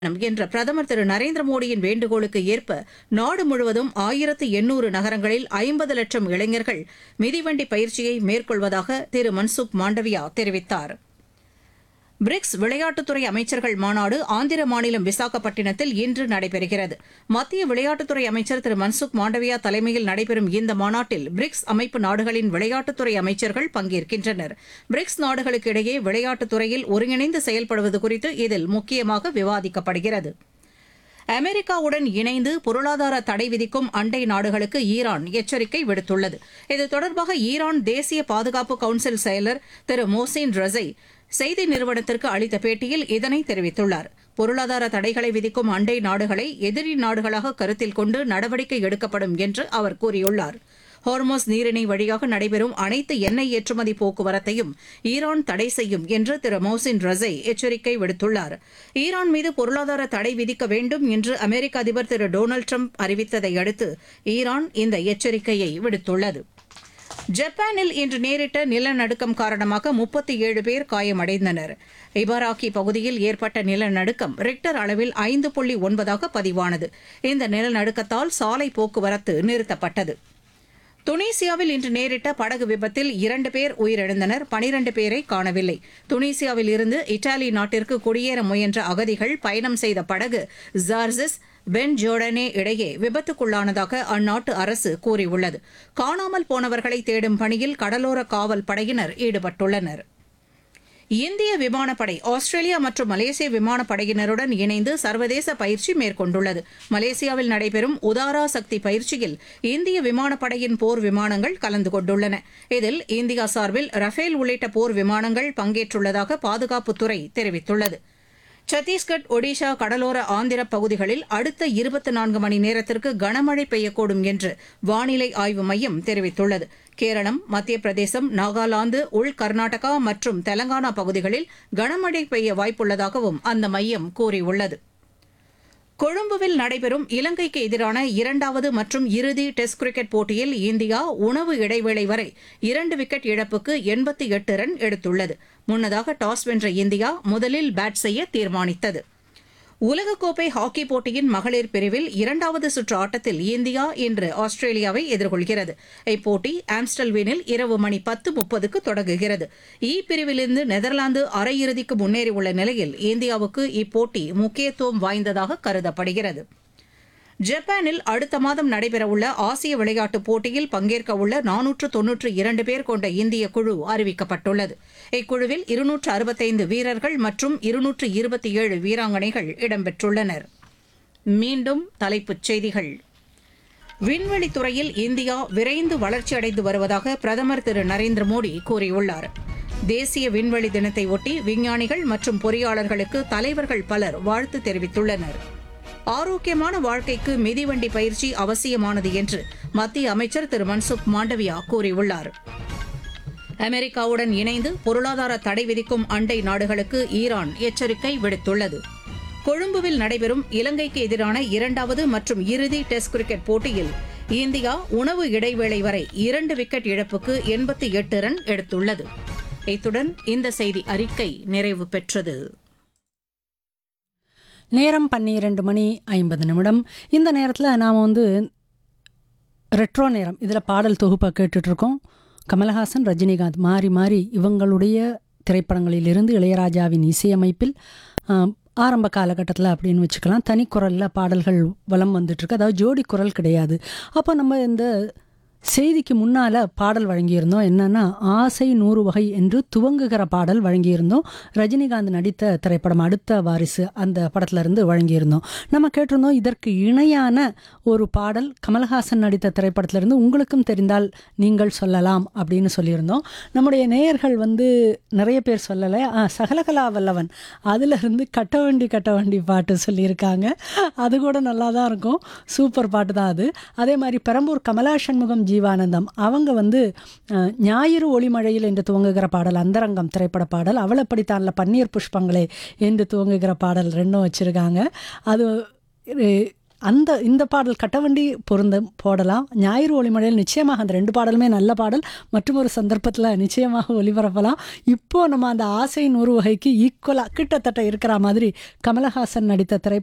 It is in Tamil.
என்ற பிரதமர் திரு நரேந்திர மோடியின் வேண்டுகோளுக்கு ஏற்ப நாடு முழுவதும் ஆயிரத்து எண்ணூறு நகரங்களில் ஐம்பது லட்சம் இளைஞர்கள் மிதிவண்டி பயிற்சியை மேற்கொள்வதாக திரு மன்சுக் மாண்டவியா தெரிவித்தார் பிரிக்ஸ் விளையாட்டுத்துறை அமைச்சர்கள் மாநாடு ஆந்திர மாநிலம் விசாகப்பட்டினத்தில் இன்று நடைபெறுகிறது மத்திய விளையாட்டுத்துறை அமைச்சர் திரு மன்சுக் மாண்டவியா தலைமையில் நடைபெறும் இந்த மாநாட்டில் பிரிக்ஸ் அமைப்பு நாடுகளின் விளையாட்டுத்துறை அமைச்சர்கள் பங்கேற்கின்றனர் பிரிக்ஸ் நாடுகளுக்கு இடையே விளையாட்டுத் துறையில் ஒருங்கிணைந்து செயல்படுவது குறித்து இதில் முக்கியமாக விவாதிக்கப்படுகிறது அமெரிக்காவுடன் இணைந்து பொருளாதார தடை விதிக்கும் அண்டை நாடுகளுக்கு ஈரான் எச்சரிக்கை விடுத்துள்ளது இது தொடர்பாக ஈரான் தேசிய பாதுகாப்பு கவுன்சில் செயலர் திரு மோசின் ரஸை செய்தி நிறுவனத்திற்கு அளித்த பேட்டியில் இதனை தெரிவித்துள்ளார் பொருளாதார தடைகளை விதிக்கும் அண்டை நாடுகளை எதிரி நாடுகளாக கருத்தில் கொண்டு நடவடிக்கை எடுக்கப்படும் என்று அவர் கூறியுள்ளார் ஹார்மோஸ் நீரிணை வழியாக நடைபெறும் அனைத்து எண்ணெய் ஏற்றுமதி போக்குவரத்தையும் ஈரான் தடை செய்யும் என்று திரு மோசின் ரஸை எச்சரிக்கை விடுத்துள்ளார் ஈரான் மீது பொருளாதார தடை விதிக்க வேண்டும் என்று அமெரிக்க அதிபர் திரு டொனால்டு ட்ரம்ப் அறிவித்ததை அடுத்து ஈரான் இந்த எச்சரிக்கையை விடுத்துள்ளது ஜப்பானில் இன்று நேரிட்ட நிலநடுக்கம் காரணமாக முப்பத்தி ஏழு பேர் காயமடைந்தனர் இபாராக்கி பகுதியில் ஏற்பட்ட நிலநடுக்கம் ரிக்டர் அளவில் ஐந்து புள்ளி ஒன்பதாக பதிவானது இந்த நிலநடுக்கத்தால் சாலை போக்குவரத்து நிறுத்தப்பட்டது துனிசியாவில் இன்று நேரிட்ட படகு விபத்தில் இரண்டு பேர் உயிரிழந்தனர் பனிரண்டு பேரை காணவில்லை துனிசியாவில் இருந்து இத்தாலி நாட்டிற்கு குடியேற முயன்ற அகதிகள் பயணம் செய்த படகு ஜார்ஜஸ் பென் ஜோர்டனே இடையே விபத்துக்குள்ளானதாக அந்நாட்டு அரசு கூறியுள்ளது காணாமல் போனவர்களை தேடும் பணியில் கடலோர காவல் படையினர் ஈடுபட்டுள்ளனர் இந்திய விமானப்படை ஆஸ்திரேலியா மற்றும் மலேசிய விமானப்படையினருடன் இணைந்து சர்வதேச பயிற்சி மேற்கொண்டுள்ளது மலேசியாவில் நடைபெறும் உதாரா சக்தி பயிற்சியில் இந்திய விமானப்படையின் போர் விமானங்கள் கலந்து கொண்டுள்ளன இதில் இந்தியா சார்பில் ரஃபேல் உள்ளிட்ட போர் விமானங்கள் பங்கேற்றுள்ளதாக பாதுகாப்புத்துறை தெரிவித்துள்ளது சத்தீஸ்கட் ஒடிஷா கடலோர ஆந்திர பகுதிகளில் அடுத்த இருபத்தி நான்கு மணி நேரத்திற்கு கனமழை பெய்யக்கூடும் என்று வானிலை ஆய்வு மையம் தெரிவித்துள்ளது கேரளம் மத்திய பிரதேசம் நாகாலாந்து உள் கர்நாடகா மற்றும் தெலங்கானா பகுதிகளில் கனமழை பெய்ய வாய்ப்புள்ளதாகவும் அந்த மையம் கூறியுள்ளது கொழும்புவில் நடைபெறும் இலங்கைக்கு எதிரான இரண்டாவது மற்றும் இறுதி டெஸ்ட் கிரிக்கெட் போட்டியில் இந்தியா உணவு இடைவேளை வரை இரண்டு விக்கெட் இழப்புக்கு எண்பத்தி எட்டு ரன் எடுத்துள்ளது முன்னதாக டாஸ் வென்ற இந்தியா முதலில் பேட் செய்ய தீர்மானித்தது உலகக்கோப்பை ஹாக்கி போட்டியின் மகளிர் பிரிவில் இரண்டாவது சுற்று ஆட்டத்தில் இந்தியா இன்று ஆஸ்திரேலியாவை எதிர்கொள்கிறது இப்போட்டி ஆம்ஸ்டல்வீனில் இரவு மணி பத்து முப்பதுக்கு தொடங்குகிறது இ பிரிவிலிருந்து நெதர்லாந்து அரையிறுதிக்கு முன்னேறியுள்ள நிலையில் இந்தியாவுக்கு இப்போட்டி முக்கியத்துவம் வாய்ந்ததாக கருதப்படுகிறது ஜப்பானில் அடுத்த மாதம் நடைபெறவுள்ள ஆசிய விளையாட்டுப் போட்டியில் பங்கேற்க உள்ள நானூற்று தொன்னூற்று இரண்டு பேர் கொண்ட இந்திய குழு அறிவிக்கப்பட்டுள்ளது இக்குழுவில் இருநூற்று அறுபத்தைந்து வீரர்கள் மற்றும் இருநூற்று இருபத்தி ஏழு வீராங்கனைகள் இடம்பெற்றுள்ளனர் மீண்டும் தலைப்புச் செய்திகள் விண்வெளித்துறையில் இந்தியா விரைந்து வளர்ச்சியடைந்து வருவதாக பிரதமர் திரு நரேந்திர மோடி கூறியுள்ளார் தேசிய விண்வெளி தினத்தை ஒட்டி விஞ்ஞானிகள் மற்றும் பொறியாளர்களுக்கு தலைவர்கள் பலர் வாழ்த்து தெரிவித்துள்ளனர் ஆரோக்கியமான வாழ்க்கைக்கு மிதிவண்டி பயிற்சி அவசியமானது என்று மத்திய அமைச்சர் திரு மன்சுக் மாண்டவியா கூறியுள்ளார் அமெரிக்காவுடன் இணைந்து பொருளாதார தடை விதிக்கும் அண்டை நாடுகளுக்கு ஈரான் எச்சரிக்கை விடுத்துள்ளது கொழும்புவில் நடைபெறும் இலங்கைக்கு எதிரான இரண்டாவது மற்றும் இறுதி டெஸ்ட் கிரிக்கெட் போட்டியில் இந்தியா உணவு இடைவேளை வரை இரண்டு விக்கெட் இழப்புக்கு எண்பத்தி எட்டு ரன் எடுத்துள்ளது இத்துடன் இந்த செய்தி அறிக்கை நிறைவு பெற்றது நேரம் பன்னிரண்டு மணி ஐம்பது நிமிடம் இந்த நேரத்தில் நாம் வந்து ரெட்ரோ நேரம் இதில் பாடல் தொகுப்பை கேட்டுட்ருக்கோம் கமலஹாசன் ரஜினிகாந்த் மாறி மாறி இவங்களுடைய திரைப்படங்களிலிருந்து இளையராஜாவின் இசையமைப்பில் ஆரம்ப காலகட்டத்தில் அப்படின்னு வச்சுக்கலாம் தனி குரலில் பாடல்கள் வலம் வந்துட்டுருக்கு அதாவது ஜோடி குரல் கிடையாது அப்போ நம்ம இந்த செய்திக்கு முன்னால் பாடல் வழங்கியிருந்தோம் என்னென்னா ஆசை நூறு வகை என்று துவங்குகிற பாடல் வழங்கியிருந்தோம் ரஜினிகாந்த் நடித்த திரைப்படம் அடுத்த வாரிசு அந்த படத்துலேருந்து வழங்கியிருந்தோம் நம்ம கேட்டிருந்தோம் இதற்கு இணையான ஒரு பாடல் கமல்ஹாசன் நடித்த திரைப்படத்திலிருந்து உங்களுக்கும் தெரிந்தால் நீங்கள் சொல்லலாம் அப்படின்னு சொல்லியிருந்தோம் நம்முடைய நேயர்கள் வந்து நிறைய பேர் சொல்லலை சகலகலா வல்லவன் அதிலிருந்து கட்ட வண்டி கட்ட வண்டி பாட்டு சொல்லியிருக்காங்க அது கூட நல்லா தான் இருக்கும் சூப்பர் பாட்டு தான் அது அதே மாதிரி பெரம்பூர் கமலா சண்முகம் ஜீவானந்தம் அவங்க வந்து ஞாயிறு ஒளிமழையில் என்று துவங்குகிற பாடல் அந்தரங்கம் திரைப்பட பாடல் அவளை படித்தான்ல பன்னீர் புஷ்பங்களே என்று துவங்குகிற பாடல் ரெண்டும் வச்சுருக்காங்க அது அந்த இந்த பாடல் கட்டவண்டி பொருந்த போடலாம் ஞாயிறு ஒளிமழையில் நிச்சயமாக அந்த ரெண்டு பாடலுமே நல்ல பாடல் மற்றும் ஒரு சந்தர்ப்பத்தில் நிச்சயமாக ஒளிபரப்பலாம் இப்போ நம்ம அந்த ஆசை நூறு வகைக்கு ஈக்குவலாக கிட்டத்தட்ட இருக்கிற மாதிரி கமலஹாசன் நடித்த திரைப்படம்